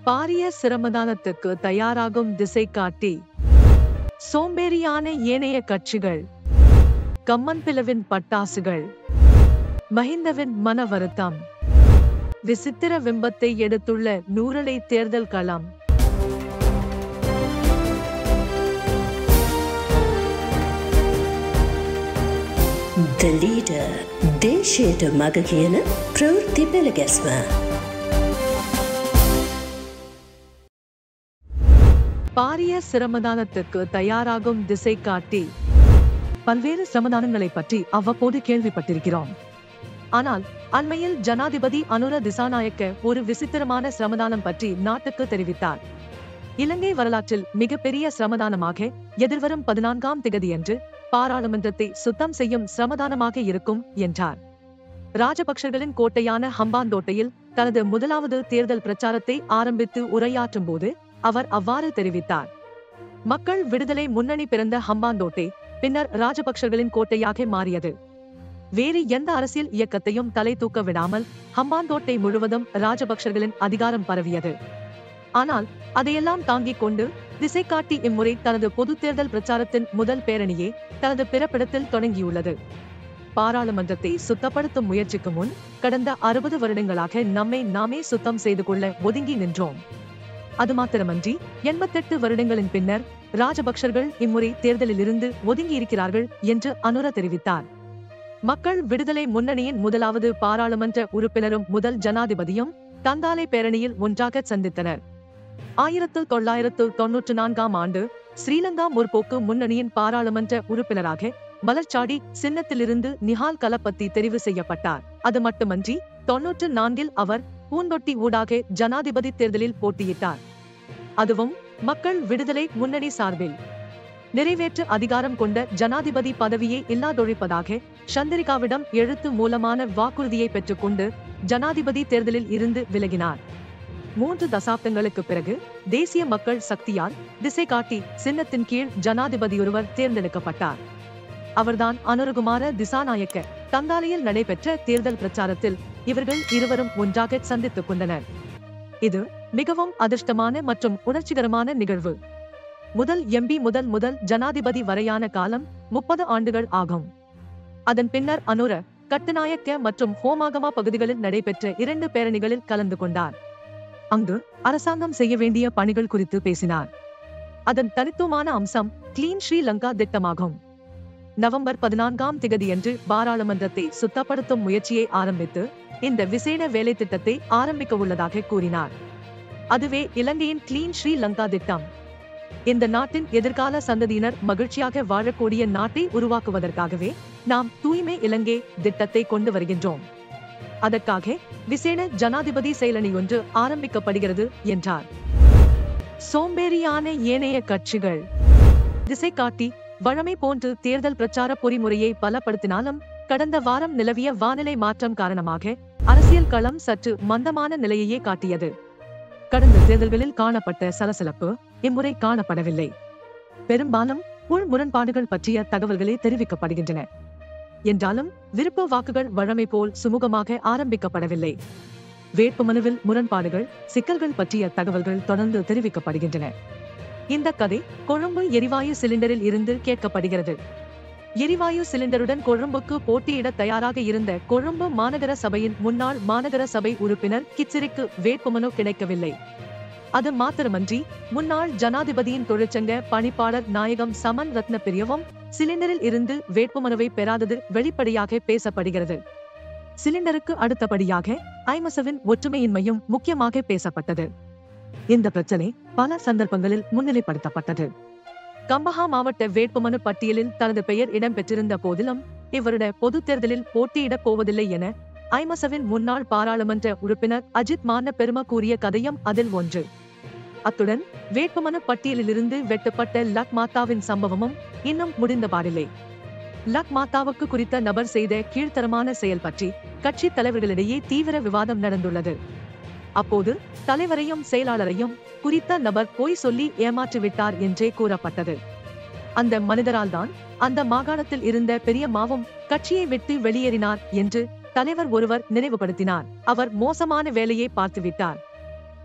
பாரிய சிரமதானத்துக்கு தயாராகும் திசை காட்டி சோம்பேறியான ஏனைய கட்சிகள் கம்மன்பிளவின் பட்டாசுகள் மஹிந்தவின் மன வருத்தம் விசித்திர விம்பத்தை எடுத்துள்ள நூறலை தேர்தல் களம் The leader දේශයට මග කියන ප්‍රවෘත්ති පෙළගැස්ම. பாரிய சிரமதானத்துக்கு தயாராகும் திசை காட்டி பல்வேறு சிரமதானங்களை பற்றி அவ்வப்போது கேள்விப்பட்டிருக்கிறோம் ஆனால் அண்மையில் ஜனாதிபதி அனுர திசாநாயக்க ஒரு விசித்திரமான சிரமதானம் பற்றி நாட்டுக்கு தெரிவித்தார் இலங்கை வரலாற்றில் மிகப்பெரிய சிரமதானமாக எதிர்வரும் பதினான்காம் திகதியன்று பாராளுமன்றத்தை சுத்தம் செய்யும் சிரமதானமாக இருக்கும் என்றார் ராஜபக்சர்களின் கோட்டையான ஹம்பாந்தோட்டையில் தனது முதலாவது தேர்தல் பிரச்சாரத்தை ஆரம்பித்து உரையாற்றும் போது அவர் அவ்வாறு தெரிவித்தார் மக்கள் விடுதலை முன்னணி பிறந்த ஹம்பாந்தோட்டை பின்னர் ராஜபக்சர்களின் கோட்டையாக மாறியது வேறு எந்த அரசியல் இயக்கத்தையும் தலை தூக்க விடாமல் ஹம்பாந்தோட்டை முழுவதும் ராஜபக்சர்களின் அதிகாரம் பரவியது ஆனால் அதையெல்லாம் தாங்கிக் கொண்டு திசை காட்டி இம்முறை தனது பொது தேர்தல் பிரச்சாரத்தின் முதல் பேரணியே தனது பிறப்பிடத்தில் தொடங்கியுள்ளது பாராளுமன்றத்தை சுத்தப்படுத்தும் முயற்சிக்கு முன் கடந்த அறுபது வருடங்களாக நம்மை நாமே சுத்தம் செய்து கொள்ள ஒதுங்கி நின்றோம் அது மாத்திரமன்றி எண்பத்தெட்டு வருடங்களின் பின்னர் ராஜபக்சர்கள் இம்முறை தேர்தலில் இருந்து ஒதுங்கி இருக்கிறார்கள் என்று அனுர தெரிவித்தார் மக்கள் விடுதலை முன்னணியின் முதலாவது பாராளுமன்ற உறுப்பினரும் முதல் ஜனாதிபதியும் தந்தாலை பேரணியில் ஒன்றாக சந்தித்தனர் ஆயிரத்து தொள்ளாயிரத்து தொன்னூற்று நான்காம் ஆண்டு ஸ்ரீலங்கா முற்போக்கு முன்னணியின் பாராளுமன்ற உறுப்பினராக மலர்ச்சாடி சின்னத்திலிருந்து நிஹால் கலப்பத்தி தெரிவு செய்யப்பட்டார் அது மட்டுமன்றி தொன்னூற்று நான்கில் அவர் பூந்தொட்டி ஊடாக ஜனாதிபதி தேர்தலில் போட்டியிட்டார் அதுவும் மக்கள் விடுதலை முன்னணி சார்பில் நிறைவேற்று அதிகாரம் கொண்ட ஜனாதிபதி பதவியை இல்லாதொழிப்பதாக சந்திரிகாவிடம் எழுத்து மூலமான வாக்குறுதியை பெற்றுக்கொண்டு ஜனாதிபதி தேர்தலில் இருந்து விலகினார் மூன்று தசாப்தங்களுக்கு பிறகு தேசிய மக்கள் சக்தியால் திசை காட்டி சின்னத்தின் கீழ் ஜனாதிபதியொருவர் தேர்ந்தெடுக்கப்பட்டார் அவர்தான் அனுரகுமார திசாநாயக்க தந்தாலையில் நடைபெற்ற தேர்தல் பிரச்சாரத்தில் இவர்கள் இருவரும் ஒன்றாக சந்தித்துக் கொண்டனர் இது மிகவும் அதிர்ஷ்டமான மற்றும் உணர்ச்சிகரமான நிகழ்வு முதல் எம்பி முதல் முதல் ஜனாதிபதி வரையான காலம் முப்பது ஆண்டுகள் ஆகும் அதன் பின்னர் அனுர கட்டுநாயக்க மற்றும் ஹோமாகமா பகுதிகளில் நடைபெற்ற இரண்டு பேரணிகளில் கலந்து கொண்டார் அங்கு அரசாங்கம் செய்ய வேண்டிய பணிகள் குறித்து பேசினார் அதன் தனித்துவமான அம்சம் கிளீன் ஸ்ரீலங்கா திட்டமாகும் நவம்பர் பதினான்காம் திகதியன்று பாராளுமன்றத்தை சுத்தப்படுத்தும் முயற்சியை ஆரம்பித்து இந்த விசேட வேலை திட்டத்தை ஆரம்பிக்க உள்ளதாக கூறினார் அதுவே இலங்கையின் கிளீன் ஸ்ரீலங்கா திட்டம் இந்த நாட்டின் எதிர்கால சந்ததியினர் மகிழ்ச்சியாக வாழக்கூடிய நாட்டை உருவாக்குவதற்காகவே நாம் தூய்மை இலங்கை திட்டத்தை கொண்டு வருகின்றோம் அதற்காக விசேட ஜனாதிபதி செயலணி ஒன்று ஆரம்பிக்கப்படுகிறது என்றார் சோம்பேறியான ஏனைய கட்சிகள் திசை காட்டி வழமை போன்று தேர்தல் பிரச்சார பொறிமுறையை பலப்படுத்தினாலும் கடந்த வாரம் நிலவிய வானிலை மாற்றம் காரணமாக அரசியல் களம் சற்று மந்தமான நிலையையே காட்டியது கடந்த தேர்தல்களில் காணப்பட்ட சலசலப்பு இம்முறை காணப்படவில்லை பெரும்பாலும் உள் முரண்பாடுகள் பற்றிய தகவல்களே தெரிவிக்கப்படுகின்றன என்றாலும் விருப்ப வாக்குகள் வழமை போல் சுமூகமாக ஆரம்பிக்கப்படவில்லை வேட்புமனுவில் முரண்பாடுகள் சிக்கல்கள் பற்றிய தகவல்கள் தொடர்ந்து தெரிவிக்கப்படுகின்றன இந்த கதை கொழும்பு எரிவாயு சிலிண்டரில் இருந்து கேட்கப்படுகிறது எரிவாயு சிலிண்டருடன் கொழும்புக்கு போட்டியிட தயாராக இருந்த கொழும்பு மாநகர சபையின் முன்னாள் மாநகர சபை உறுப்பினர் கிச்சிரிக்கு வேட்புமனு கிடைக்கவில்லை அது மாத்திரமன்றி முன்னாள் ஜனாதிபதியின் தொழிற்சங்க பணிப்பாளர் நாயகம் சமன் ரத்ன பிரியவும் சிலிண்டரில் இருந்து வேட்புமனுவை பெறாதது வெளிப்படையாக பேசப்படுகிறது சிலிண்டருக்கு அடுத்தபடியாக ஐமசவின் ஒற்றுமையின்மையும் முக்கியமாக பேசப்பட்டது இந்த பிரச்சனை பல சந்தர்ப்பங்களில் முன்னிலைப்படுத்தப்பட்டது கம்பஹா மாவட்ட வேட்புமனு பட்டியலில் தனது பெயர் இடம்பெற்றிருந்த போதிலும் இவருடைய பொது தேர்தலில் போட்டியிடப் போவதில்லை என ஐமசவின் முன்னாள் பாராளுமன்ற உறுப்பினர் அஜித் மான பெரும கூறிய கதையும் அதில் ஒன்று அத்துடன் வேட்புமனு பட்டியலிலிருந்து வெட்டப்பட்ட லக் மாத்தாவின் சம்பவமும் இன்னும் முடிந்தபாடில்லை லக் மாத்தாவுக்கு குறித்த நபர் செய்த கீழ்த்தரமான செயல் பற்றி கட்சி தலைவர்களிடையே தீவிர விவாதம் நடந்துள்ளது அப்போது தலைவரையும் செயலாளரையும் குறித்த நபர் பொய் சொல்லி ஏமாற்றிவிட்டார் என்றே கூறப்பட்டது அந்த மனிதரால் தான் அந்த மாகாணத்தில் இருந்த பெரிய மாவும் கட்சியை விட்டு வெளியேறினார் என்று தலைவர் ஒருவர் நினைவுபடுத்தினார் அவர் மோசமான வேலையை பார்த்துவிட்டார்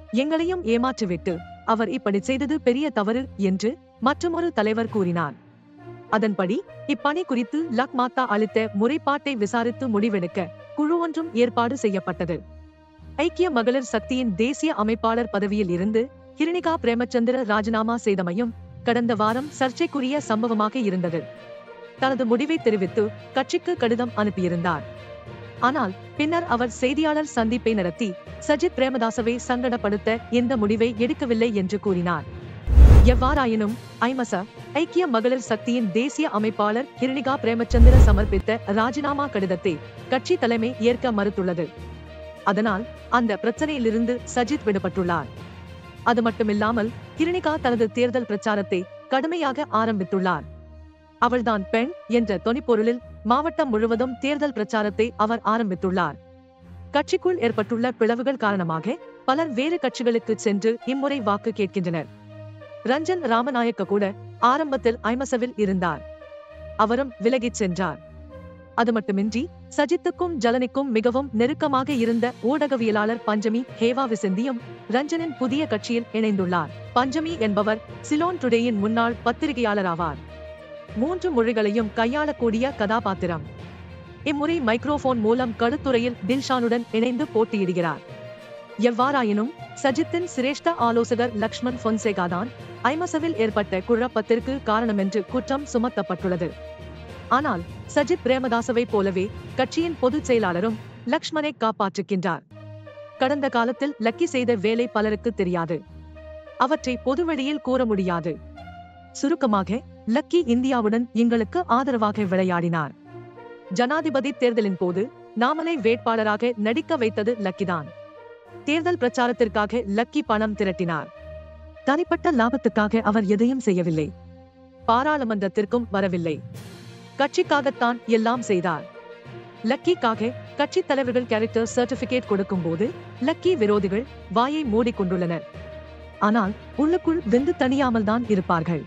எங்களையும் ஏமாற்றிவிட்டு அவர் இப்படி செய்தது பெரிய தவறு என்று மற்றொரு தலைவர் கூறினார் அதன்படி இப்பணி குறித்து லக் மாத்தா அளித்த முறைப்பாட்டை விசாரித்து முடிவெடுக்க குழு ஒன்றும் ஏற்பாடு செய்யப்பட்டது ஐக்கிய மகளிர் சக்தியின் தேசிய அமைப்பாளர் பதவியில் இருந்து கிருணிகா பிரேமச்சந்திர ராஜினாமா செய்தமையும் கடந்த வாரம் சர்ச்சைக்குரிய சம்பவமாக இருந்தது தனது முடிவை தெரிவித்து கட்சிக்கு கடிதம் அனுப்பியிருந்தார் ஆனால் பின்னர் அவர் செய்தியாளர் சந்திப்பை நடத்தி சஜித் பிரேமதாசவை சங்கடப்படுத்த இந்த முடிவை எடுக்கவில்லை என்று கூறினார் எவ்வாறாயினும் ஐமச ஐக்கிய மகளிர் சக்தியின் தேசிய அமைப்பாளர் கிருணிகா பிரேமச்சந்திர சமர்ப்பித்த ராஜினாமா கடிதத்தை கட்சி தலைமை ஏற்க மறுத்துள்ளது அதனால் அந்த பிரச்சனையிலிருந்து சஜித் விடுபட்டுள்ளார் அது மட்டுமில்லாமல் கிருணிகா தனது தேர்தல் பிரச்சாரத்தை கடுமையாக ஆரம்பித்துள்ளார் அவள்தான் பெண் என்ற தொனிப்பொருளில் மாவட்டம் முழுவதும் தேர்தல் பிரச்சாரத்தை அவர் ஆரம்பித்துள்ளார் கட்சிக்குள் ஏற்பட்டுள்ள பிளவுகள் காரணமாக பலர் வேறு கட்சிகளுக்கு சென்று இம்முறை வாக்கு கேட்கின்றனர் ரஞ்சன் ராமநாயக்க கூட ஆரம்பத்தில் ஐமசவில் இருந்தார் அவரும் விலகிச் சென்றார் அது மட்டுமின்றி சஜித்துக்கும் ஜலனிக்கும் மிகவும் நெருக்கமாக இருந்த ஊடகவியலாளர் பஞ்சமி ஹேவா விசந்தியும் ரஞ்சனின் புதிய கட்சியில் இணைந்துள்ளார் பஞ்சமி என்பவர் சிலோன் டுடேயின் முன்னாள் பத்திரிகையாளராவார் மூன்று மொழிகளையும் கையாளக்கூடிய கதாபாத்திரம் இம்முறை மைக்ரோபோன் மூலம் கடுத்துறையில் தில்ஷானுடன் இணைந்து போட்டியிடுகிறார் எவ்வாறாயினும் சஜித்தின் சிரேஷ்ட ஆலோசகர் லக்ஷ்மண் பொன்சேகாதான் ஐமசவில் ஏற்பட்ட குழப்பத்திற்கு காரணமென்று குற்றம் சுமத்தப்பட்டுள்ளது ஆனால் சஜித் பிரேமதாசவை போலவே கட்சியின் பொதுச் செயலாளரும் லக்ஷ்மணை காப்பாற்றுகின்றார் கடந்த காலத்தில் லக்கி செய்த வேலை பலருக்கு தெரியாது அவற்றை பொதுவெளியில் கூற முடியாது சுருக்கமாக லக்கி இந்தியாவுடன் எங்களுக்கு ஆதரவாக விளையாடினார் ஜனாதிபதி தேர்தலின் போது நாமலை வேட்பாளராக நடிக்க வைத்தது லக்கிதான் தேர்தல் பிரச்சாரத்திற்காக லக்கி பணம் திரட்டினார் தனிப்பட்ட லாபத்துக்காக அவர் எதையும் செய்யவில்லை பாராளுமன்றத்திற்கும் வரவில்லை கட்சிக்காகத்தான் எல்லாம் செய்தார் லக்கிக்காக கட்சி தலைவர்கள் கேரக்டர் சர்டிபிகேட் கொடுக்கும் போது லக்கி விரோதிகள் வாயை மூடிக்கொண்டுள்ளனர் ஆனால் உள்ளுக்குள் வெந்து தணியாமல் தான் இருப்பார்கள்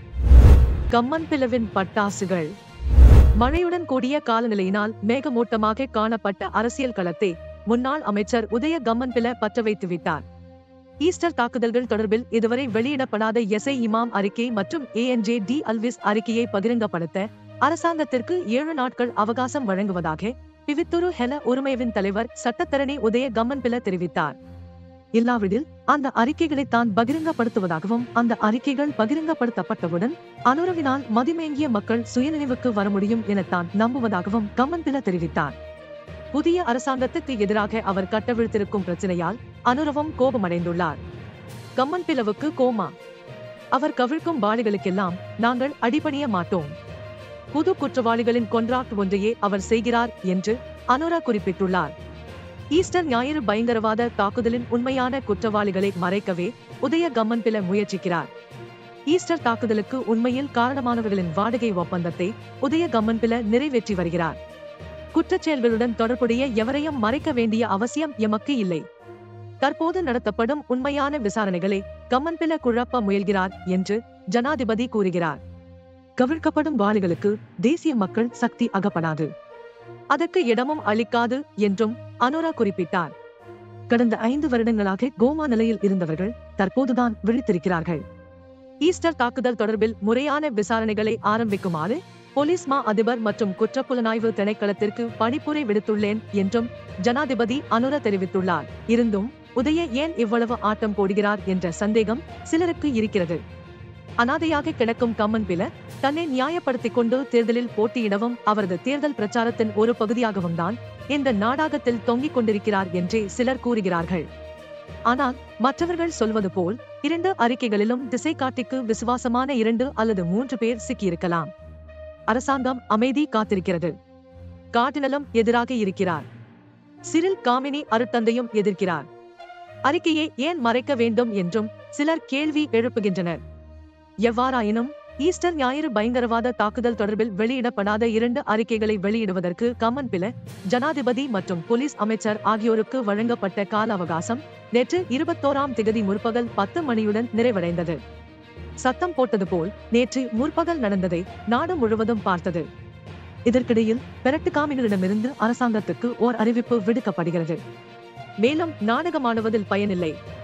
கம்மன் பிளவின் பட்டாசுகள் மழையுடன் கூடிய காலநிலையினால் மேகமூட்டமாக காணப்பட்ட அரசியல் களத்தை முன்னாள் அமைச்சர் உதய கம்மன்பில பற்ற வைத்து விட்டார் ஈஸ்டர் தாக்குதல்கள் தொடர்பில் இதுவரை வெளியிடப்படாத எஸ்ஐ இமாம் அறிக்கை மற்றும் ஏஎன்ஜே டி அல்விஸ் அறிக்கையை பகிரங்கப்படுத்த அரசாங்கத்திற்கு ஏழு நாட்கள் அவகாசம் வழங்குவதாக பிவித்துரு ஹெல உரிமைவின் தலைவர் சட்டத்தரணி உதய கம்மன்பில தெரிவித்தார் இல்லாவிடில் அந்த அறிக்கைகளை தான் பகிரங்கப்படுத்துவதாகவும் அந்த அறிக்கைகள் பகிரங்கப்படுத்தப்பட்டவுடன் அனுரவினால் மதிமேங்கிய மக்கள் சுயநினைவுக்கு வர முடியும் என தான் நம்புவதாகவும் கம்மன்பில தெரிவித்தார் புதிய அரசாங்கத்துக்கு எதிராக அவர் கட்டவிழ்த்திருக்கும் பிரச்சனையால் அனுரவும் கோபமடைந்துள்ளார் கம்மன் பிளவுக்கு கோமா அவர் கவிழ்க்கும் வாளிகளுக்கெல்லாம் நாங்கள் அடிபணிய மாட்டோம் புது குற்றவாளிகளின் கொன்றாக்ட் ஒன்றையே அவர் செய்கிறார் என்று அனுரா குறிப்பிட்டுள்ளார் ஈஸ்டர் ஞாயிறு பயங்கரவாத தாக்குதலின் உண்மையான குற்றவாளிகளை மறைக்கவே உதய கம்மன்பில முயற்சிக்கிறார் ஈஸ்டர் தாக்குதலுக்கு உண்மையில் காரணமானவர்களின் வாடகை ஒப்பந்தத்தை உதய கம்மன்பில நிறைவேற்றி வருகிறார் குற்றச்செயல்களுடன் தொடர்புடைய எவரையும் மறைக்க வேண்டிய அவசியம் எமக்கு இல்லை தற்போது நடத்தப்படும் உண்மையான விசாரணைகளை கம்மன்பில குழப்ப முயல்கிறார் என்று ஜனாதிபதி கூறுகிறார் கவிழ்க்கப்படும் வாளிகளுக்கு தேசிய மக்கள் சக்தி அகப்படாது அதற்கு இடமும் அளிக்காது என்றும் அனுரா குறிப்பிட்டார் கடந்த ஐந்து வருடங்களாக கோமா நிலையில் இருந்தவர்கள் தற்போதுதான் விழித்திருக்கிறார்கள் ஈஸ்டர் தாக்குதல் தொடர்பில் முறையான விசாரணைகளை ஆரம்பிக்குமாறு போலீஸ் மா அதிபர் மற்றும் குற்றப்புலனாய்வு திணைக்களத்திற்கு பணிப்புரை விடுத்துள்ளேன் என்றும் ஜனாதிபதி அனுர தெரிவித்துள்ளார் இருந்தும் உதய ஏன் இவ்வளவு ஆட்டம் போடுகிறார் என்ற சந்தேகம் சிலருக்கு இருக்கிறது அனாதையாக கிடக்கும் கம்மன் பில தன்னை நியாயப்படுத்திக் கொண்டு தேர்தலில் போட்டியிடவும் அவரது தேர்தல் பிரச்சாரத்தின் ஒரு பகுதியாகவும் தான் இந்த நாடகத்தில் தொங்கிக் கொண்டிருக்கிறார் என்றே சிலர் கூறுகிறார்கள் ஆனால் மற்றவர்கள் சொல்வது போல் இரண்டு அறிக்கைகளிலும் திசை காட்டிக்கு விசுவாசமான இரண்டு அல்லது மூன்று பேர் சிக்கியிருக்கலாம் அரசாங்கம் அமைதி காத்திருக்கிறது கார்டினலும் எதிராக இருக்கிறார் சிறில் காமினி அருத்தந்தையும் எதிர்க்கிறார் அறிக்கையை ஏன் மறைக்க வேண்டும் என்றும் சிலர் கேள்வி எழுப்புகின்றனர் எவ்வாறாயினும் ஈஸ்டர் ஞாயிறு பயங்கரவாத தாக்குதல் தொடர்பில் வெளியிடப்படாத இரண்டு அறிக்கைகளை வெளியிடுவதற்கு கம்மன் பில ஜனாதிபதி மற்றும் போலீஸ் அமைச்சர் ஆகியோருக்கு வழங்கப்பட்ட கால அவகாசம் நேற்று இருபத்தோராம் திகதி முற்பகல் பத்து மணியுடன் நிறைவடைந்தது சத்தம் போட்டது போல் நேற்று முற்பகல் நடந்ததை நாடு முழுவதும் பார்த்தது இதற்கிடையில் பெரட்டுக்காமிகளிடமிருந்து அரசாங்கத்துக்கு ஓர் அறிவிப்பு விடுக்கப்படுகிறது மேலும் நாடகமாடுவதில் பயனில்லை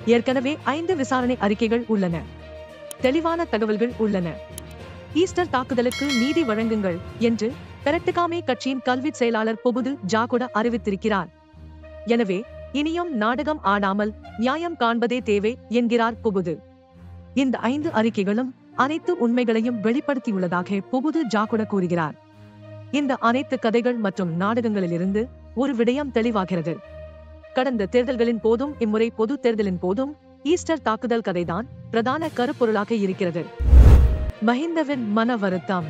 ஏற்கனவே ஐந்து விசாரணை அறிக்கைகள் உள்ளன தெளிவான தகவல்கள் உள்ளன ஈஸ்டர் தாக்குதலுக்கு நீதி வழங்குங்கள் என்று பெரட்டுகாமே கட்சியின் கல்வி செயலாளர் பொபுது ஜாகுட அறிவித்திருக்கிறார் எனவே இனியும் நாடகம் ஆடாமல் நியாயம் காண்பதே தேவை என்கிறார் பொபுது இந்த ஐந்து அறிக்கைகளும் அனைத்து உண்மைகளையும் வெளிப்படுத்தியுள்ளதாக பொபுது ஜாகுட கூறுகிறார் இந்த அனைத்து கதைகள் மற்றும் நாடகங்களிலிருந்து ஒரு விடயம் தெளிவாகிறது கடந்த தேர்தல்களின் போதும் இம்முறை பொது தேர்தலின் போதும் ஈஸ்டர் தாக்குதல் கதைதான் பிரதான கருப்பொருளாக இருக்கிறது மஹிந்தவின் மன வருத்தம்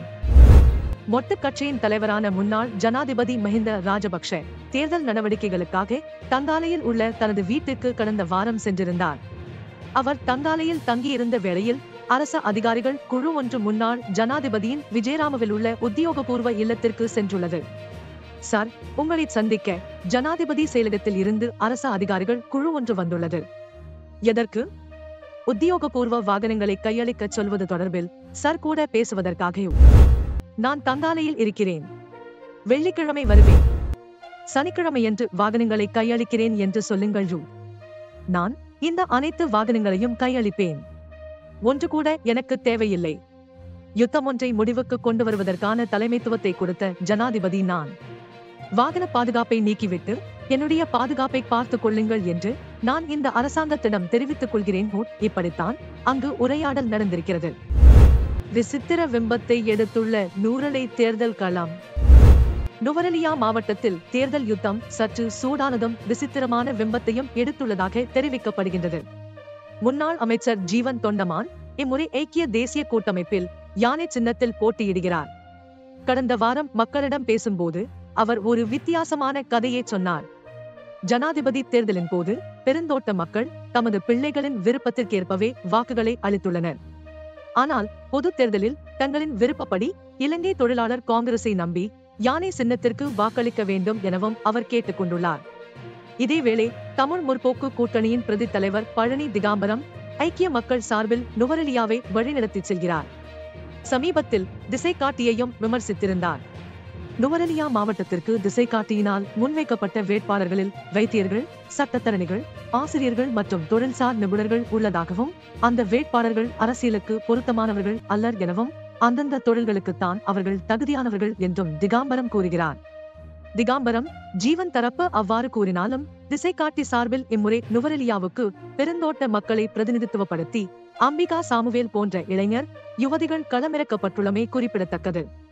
மொட்டு கட்சியின் தலைவரான முன்னாள் ஜனாதிபதி மஹிந்த ராஜபக்ஷ தேர்தல் நடவடிக்கைகளுக்காக தங்காலையில் உள்ள தனது வீட்டுக்கு கடந்த வாரம் சென்றிருந்தார் அவர் தங்காலையில் தங்கியிருந்த வேளையில் அரச அதிகாரிகள் குழு ஒன்று முன்னாள் ஜனாதிபதியின் விஜயராமவில் உள்ள உத்தியோகபூர்வ இல்லத்திற்கு சென்றுள்ளது சார் உங்களை சந்திக்க ஜனாதிபதி செயலகத்தில் இருந்து அரச அதிகாரிகள் குழு ஒன்று வந்துள்ளது எதற்கு உத்தியோகபூர்வ வாகனங்களை கையளிக்கச் சொல்வது தொடர்பில் சார் கூட பேசுவதற்காக நான் தங்காலையில் இருக்கிறேன் வெள்ளிக்கிழமை வருவேன் சனிக்கிழமையன்று வாகனங்களை கையளிக்கிறேன் என்று சொல்லுங்கள் யூ நான் இந்த அனைத்து வாகனங்களையும் கையளிப்பேன் ஒன்று கூட எனக்கு தேவையில்லை யுத்தம் ஒன்றை முடிவுக்கு கொண்டு வருவதற்கான தலைமைத்துவத்தை கொடுத்த ஜனாதிபதி நான் வாகன பாதுகாப்பை நீக்கிவிட்டு என்னுடைய பாதுகாப்பை பார்த்துக் கொள்ளுங்கள் என்று நான் இந்த அரசாங்கத்திடம் தெரிவித்துக் கொள்கிறேன் ஹூட் இப்படித்தான் அங்கு உரையாடல் நடந்திருக்கிறது விசித்திர விம்பத்தை எடுத்துள்ள நூறலை தேர்தல் களம் நுவரலியா மாவட்டத்தில் தேர்தல் யுத்தம் சற்று சூடானதும் விசித்திரமான விம்பத்தையும் எடுத்துள்ளதாக தெரிவிக்கப்படுகின்றது முன்னாள் அமைச்சர் ஜீவன் தொண்டமான் இம்முறை ஐக்கிய தேசிய கூட்டமைப்பில் யானை சின்னத்தில் போட்டியிடுகிறார் கடந்த வாரம் மக்களிடம் பேசும்போது அவர் ஒரு வித்தியாசமான கதையை சொன்னார் ஜனாதிபதி தேர்தலின் போது பெருந்தோட்ட மக்கள் தமது பிள்ளைகளின் விருப்பத்திற்கேற்பவே வாக்குகளை அளித்துள்ளனர் ஆனால் பொது தேர்தலில் தங்களின் விருப்பப்படி இலங்கை தொழிலாளர் காங்கிரஸை நம்பி யானை சின்னத்திற்கு வாக்களிக்க வேண்டும் எனவும் அவர் கேட்டுக்கொண்டுள்ளார் இதேவேளை தமிழ் முற்போக்கு கூட்டணியின் பிரதி தலைவர் பழனி திகாம்பரம் ஐக்கிய மக்கள் சார்பில் நுவரெலியாவை வழிநடத்திச் செல்கிறார் சமீபத்தில் திசை காட்டியையும் விமர்சித்திருந்தார் நுவரெலியா மாவட்டத்திற்கு திசை காட்டியினால் முன்வைக்கப்பட்ட வேட்பாளர்களில் வைத்தியர்கள் சட்டத்தரணிகள் ஆசிரியர்கள் மற்றும் தொழில்சார் நிபுணர்கள் உள்ளதாகவும் அந்த வேட்பாளர்கள் அரசியலுக்கு பொருத்தமானவர்கள் அல்லர் எனவும் அந்தந்த தொழில்களுக்குத்தான் அவர்கள் தகுதியானவர்கள் என்றும் திகாம்பரம் கூறுகிறார் திகாம்பரம் ஜீவன் தரப்பு அவ்வாறு கூறினாலும் திசை காட்டி சார்பில் இம்முறை நுவரெலியாவுக்கு பெருந்தோட்ட மக்களை பிரதிநிதித்துவப்படுத்தி அம்பிகா சாமுவேல் போன்ற இளைஞர் யுவதிகள் களமிறக்கப்பட்டுள்ளமை குறிப்பிடத்தக்கது